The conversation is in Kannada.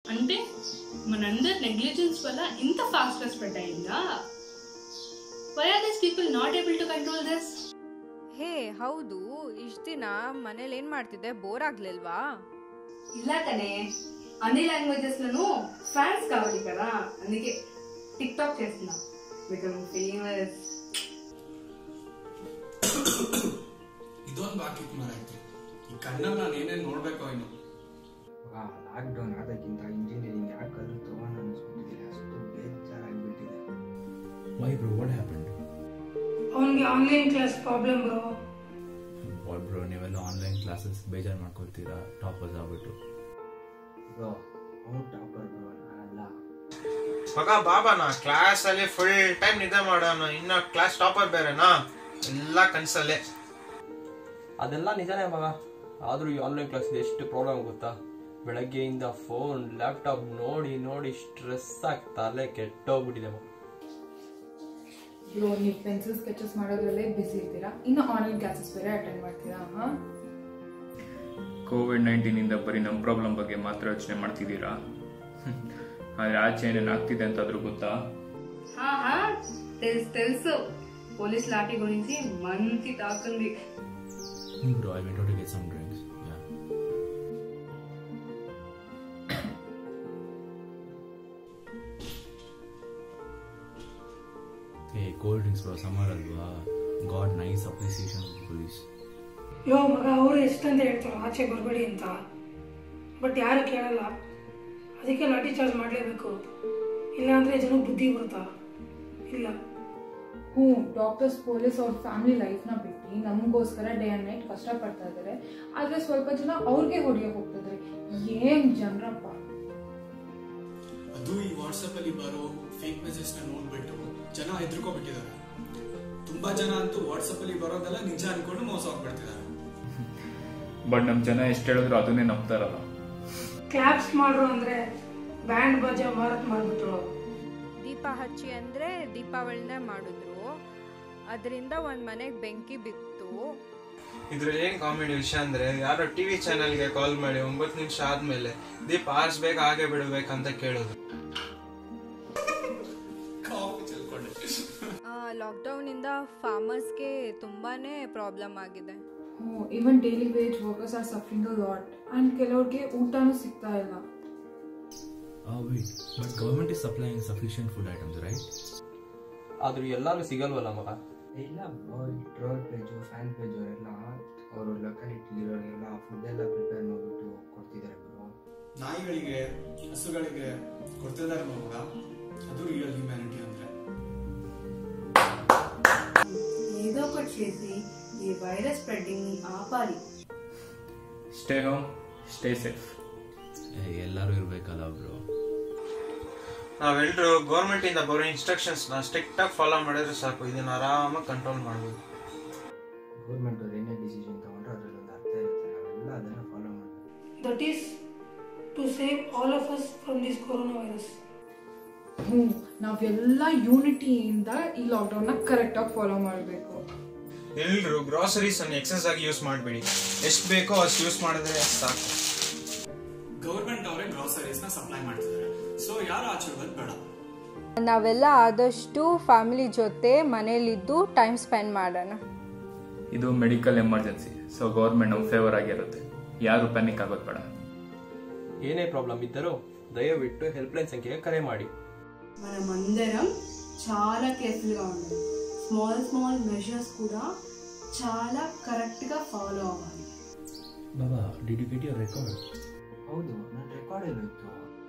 అంటే మనందరి నెగ్లిజెన్స్ వల్ల ఇంత ఫాస్ట్ గా స్ప్రెడ్ అయిందా why are these people not able to control this ಹೇ ಹೌದು ಇಷ್ಟು ದಿನ ಮನೇಲಿ ಏನು ಮಾಡ್ತಿದ್ದೆ ಬೋರ್ ಆಗ್ಲಿಲ್ವಾ ಇಲ್ಲ ತಾನೆ అన్ని లాంగ్వేజెస్ లను ఫ్యాన్స్ కావాలి కదా అందుకే టిక్ టాక్ చేస్తున్నా బికమ్ ఫేమస్ ಇದೊಂದು ಬಾಕಿ ಮಾರಾಯ್ತು ಈ ಕಣ್ಣಲ್ಲಿ ನಾನು ಏನೇನು ನೋಡ್ಬೇಕೋ ಇನ್ನು ಲಾಕ್ಡೌನ್ ಆದಕ್ಕಿಂತ ಇಂಜಿನಿಯರಿಂಗ್ ಯಾಕಾದ್ರೂ ತಗೊಂಡು ಅನಿಸ್ಬಿಟ್ಟಿದೆ ಅಷ್ಟು ಬೇಜಾರಾಗ್ಬಿಟ್ಟಿದೆ Why, bro? What happened? ಅವನಿಗೆ online class problem bro What, bro? ನೀವೆಲ್ಲ ಆನ್ಲೈನ್ ಕ್ಲಾಸಸ್ ಬೇಜಾರು ಮಾಡ್ಕೊಳ್ತೀರಾ ಟಾಪರ್ಸ್ ಆಗ್ಬಿಟ್ಟು ಬ್ರೋ ಅವ್ನು ಟಾಪರ್ ಬ್ರೋ ನಾನಲ್ಲ ಮಗ ಬಾಬಾನ ಕ್ಲಾಸ್ ಅಲ್ಲಿ ಫುಲ್ ಟೈಮ್ ನಿದ್ದೆ ಮಾಡೋಣ ಇನ್ನ ಕ್ಲಾಸ್ ಟಾಪರ್ ಬೇರೆನಾ ಎಲ್ಲ ಕನ್ಸಲ್ಲೇ ಅದೆಲ್ಲ ನಿಜನೇ ಮಗ ಆದರೂ ಈ ಆನ್ಲೈನ್ ಕ್ಲಾಸ್ ಎಷ್ಟು ಪ್ರಾಬ್ಲಮ್ ಗೊತ್ತಾ ಬೆಳಗ್ಗೆಯಿಂದ ಫೋನ್ ಲ್ಯಾಪ್ಟಾಪ್ ನೋಡಿ ನೋಡಿ ಸ್ಟ್ರೆಸ್ ಆಗಿ ತಲೆ ಕೆಟ್ಟೋಗ್ಬಿಟ್ಟಿದೆ ಮಗ ಬ್ರೋ ನೀವು ಪೆನ್ಸಿಲ್ ಸ್ಕೆಚಸ್ ಮಾಡೋದ್ರಲ್ಲೇ ಬಿಸಿ ಇರ್ತೀರಾ ಇನ್ನು ಆನ್ಲೈನ್ ಕ್ಲಾಸಸ್ ಬೇರೆ ಅಟೆಂಡ್ ಮಾಡ್ತೀರಾ ಹಾ ಕೋವಿಡ್ ನೈನ್ಟೀನಿಂದ ಬರೀ ನಮ್ಮ ಪ್ರಾಬ್ಲಮ್ ಬಗ್ಗೆ ಮಾತ್ರ ಯೋಚನೆ ಮಾಡ್ತಿದ್ದೀರಾ ಆದರೆ ಆಚೆ ಏನೇನು ಆಗ್ತಿದೆ ಅಂತಾದ್ರೂ ಗೊತ್ತಾ హా హా తెలుసు తెలుసు పోలీస్ లాఠీ గురించి మంచి టాక్ ఉంది Bro, I went out to get some drinks. Yeah. Hey, cold drinks, bro. Summer alwa. Got nice appreciation of the police. ಯೋ ಮಗ ಅವರು ಎಷ್ಟಂತ ಹೇಳ್ತಾರೆ ಆಚೆ ಬರಬೇಡಿ ಅಂತ ಬಟ್ ಯಾರು ಕೇಳಲ್ಲ ಅದಕ್ಕೆ ಲಾಠಿ ಚಾರ್ಜ್ ಮಾಡಲೇಬೇಕು ಇಲ್ಲಾಂದ್ರೆ ಜನ ಬುದ್ಧಿ ಬರುತ್ತಾ ಇಲ್ಲ ಹ್ಞೂ ಡಾಕ್ಟರ್ಸ್ ಪೊಲೀಸ್ ಅವ್ರ ಫ್ಯಾಮಿಲಿ ಲೈಫ್ನ ಬಿಟ್ಟು ನಮಗೋಸ್ಕರ ಡೇ ಆ್ಯಂಡ್ ನೈಟ್ ಕಷ್ಟಪಡ್ತಾ ಇದ್ದಾರೆ ಆದರೆ ಸ್ವಲ್ಪ ಜನ ಅವ್ರಿಗೆ ಹೊಡೆಯೋಕೆ ಹೋಗ್ತಿದ್ದಾರೆ ಏನು ಜನರಪ್ಪ ಅದು ಈ ವಾಟ್ಸಪ್ ಅಲ್ಲಿ ಬರೋ ಫೇಕ್ ಮೆಸೇಜ್ ನ ನೋಡ್ಬಿಟ್ಟು ಜನ ಹೆದರ್ಕೊಬಿಟ್ಟಿದ್ದಾರೆ ತುಂಬಾ ಜನ ಅಂತೂ ವಾಟ್ಸಪ್ ಅಲ್ಲಿ ಬರೋದೆಲ್ಲ ನಿಜ ಅನ್ಕೊಂಡು ಮೋಸ ಹೋಗ್ಬಿಡ್ತಿದ್ದಾರೆ ಬಟ್ ನಮ್ಮ ಜನ ಎಷ್ಟು ಹೇಳಿದ್ರು ಅದನ್ನೇ ನಂಬ್ತಾರಲ್ಲ ಕ್ಲಾಪ್ಸ್ ಮಾಡ್ರು ಅಂದ್ರೆ ಬ್ಯಾಂಡ್ ಬಾಜಾ ಮಾರತ್ ಮಾಡ್ಬಿಟ್ರು ದೀಪ ಹಚ್ಚಿ ಅಂದರೆ ದೀಪಾವಳಿನೇ ಮಾಡಿದ್ರು ಅದರಿಂದ ಒಂದು ಮನೆಗೆ ಬೆಂಕಿ ಬಿತ್ತು ಇದ್ರಲ್ಲಿ ಏನ್ ಕಾಮಿಡಿ ವಿಷಯ ಅಂದ್ರೆ ಯಾರೋ ಟಿವಿ ಚಾನೆಲ್ಗೆ ಕಾಲ್ ಮಾಡಿ ಒಂಬತ್ತು ನಿಮಿಷ ಆದ್ಮೇಲೆ ದೀಪ ಆರಿಸ್ಬೇಕು ಹಾಗೆ ಬಿಡ್ಬೇಕಂತ ಕೇಳಿದ್ರು ಕಾಫಿ ಚೆಲ್ಕೊಂಡೆ ಲಾಕ್ಡೌನಿಂದ ಫಾರ್ಮರ್ಸ್ಗೆ ತುಂಬಾ ಪ್ರಾಬ್ಲಮ್ ಆಗಿದೆ ಹ್ಞೂ even daily wage workers are suffering a lot and ಕೆಲವ್ರಿಗೆ ಊಟನೂ ಸಿಗ್ತಾ ಇಲ್ಲ Oh, wait. But government is supplying sufficient food items, right? ಆದರೂ ಎಲ್ಲರಿಗೂ ಸಿಗಲ್ವಲ್ಲ ಮಗ ಇಲ್ಲ ಬ್ರೋ ಈ ಟ್ರೋಲ್ ಪೇಜು ಫ್ಯಾನ್ ಪೇಜ್ ಅವರೆಲ್ಲ ಅವರು ಲೊಕಾಲಿಟಿಲಿರೋರಿಗೆಲ್ಲ ಫುಡ್ ಎಲ್ಲ ಪ್ರಿಪೇರ್ ಮಾಡಿಬಿಟ್ಟು ಕೊಡ್ತಿದ್ದಾರೆ ಬ್ರೋ ನಾಯಿಗಳಿಗೆ ಹಸುಗಳಿಗೆ ಕೊಡ್ತಿದ್ದಾರೆ ಮಗ ಅದು ರಿಯಲ್ ಹ್ಯೂಮ್ಯಾನಿಟಿ ಅಂದ್ರೆ ఏదో ఒకటి చేసి ఈ వైరస్ స్ప్రెడ్డింగ్ ని ఆపాలి stay home stay safe Hey, ಎಲ್ಲರೂ ಇರ್ಬೇಕಲ್ಲ ಬ್ರೋ ನಾವೆಲ್ಲರೂ ಗೌರ್ಮೆಂಟ್ ಇಂದ ಬರೋ ಇನ್ಸ್ಟ್ರಕ್ಷನ್ಸ್ ನ ಸ್ಟ್ರಿಕ್ಟ್ ಆಗಿ ಫಾಲೋ ಮಾಡಿದ್ರೆ ಸಾಕು ಇದನ್ನ ಆರಾಮಾಗಿ ಕಂಟ್ರೋಲ್ ಮಾಡ್ಬೋದು ಗೌರ್ಮೆಂಟ್ ಅವ್ರು ಏನೇ ಡಿಸಿಷನ್ ತಗೊಂಡ್ರೆ ಅದ್ರಲ್ಲಿ ಒಂದು ಅರ್ಥ ಇರುತ್ತೆ ನಾವೆಲ್ಲ ಅದನ್ನು ಫಾಲೋ ಮಾಡಬೇಕು that is to save all of us from this corona virus ಹ್ಞೂ ನಾವೆಲ್ಲ ಯೂನಿಟಿಯಿಂದ ಈ ಲಾಕ್ಡೌನ್ನ ಕರೆಕ್ಟಾಗಿ ಫಾಲೋ ಮಾಡಬೇಕು ಎಲ್ರು ಗ್ರಾಸರೀಸ್ ಅನ್ನು ಎಕ್ಸಸ್ ಆಗಿ ಯೂಸ್ ಮಾಡಬೇಡಿ ಎಷ್ಟು ಬೇಕೋ ಅಷ್ಟು ಯೂಸ್ ಮಾಡಿದ್ರೆ ಸಾಕು ಗೌರ್ಮೆಂಟ್ ಅವರೇ ಗ್ರಾಸರೀಸ್ ನ ಸಪ್ಲೈ ಮಾಡ್ತಿದ್ದಾರೆ ಸೊ ಯಾರು ಆಚೆ ಹೋಗೋದು ಬೇಡ ನಾವೆಲ್ಲ ಆದಷ್ಟು ಫ್ಯಾಮಿಲಿ ಜೊತೆ ಮನೇಲಿದ್ದು ಟೈಮ್ ಸ್ಪೆಂಡ್ ಮಾಡೋಣ ಇದು ಮೆಡಿಕಲ್ ಎಮರ್ಜೆನ್ಸಿ ಸೊ ಗೌರ್ಮೆಂಟ್ ನಮ್ಮ ಫೇವರ್ ಆಗಿರುತ್ತೆ ಯಾರು ಪ್ಯಾನಿಕ್ ಆಗೋದು ಬೇಡ ಏನೇ ಪ್ರಾಬ್ಲಮ್ ಇದ್ದರೂ ದಯವಿಟ್ಟು ಹೆಲ್ಪ್ಲೈನ್ ಸಂಖ್ಯೆಗೆ ಕರೆ ಮಾಡಿ మనమందరం చాలా కేర్ఫుల్ గా ఉండాలి స్మాల్ స్మాల్ మెజర్స్ కూడా చాలా కరెక్ట్ గా ఫాలో అవ్వాలి Baba, did you get your record? ಹೌದು ನನ್ನ ರೆಕಾರ್ಡ್ ಎಲ್ಲ ಇತ್ತು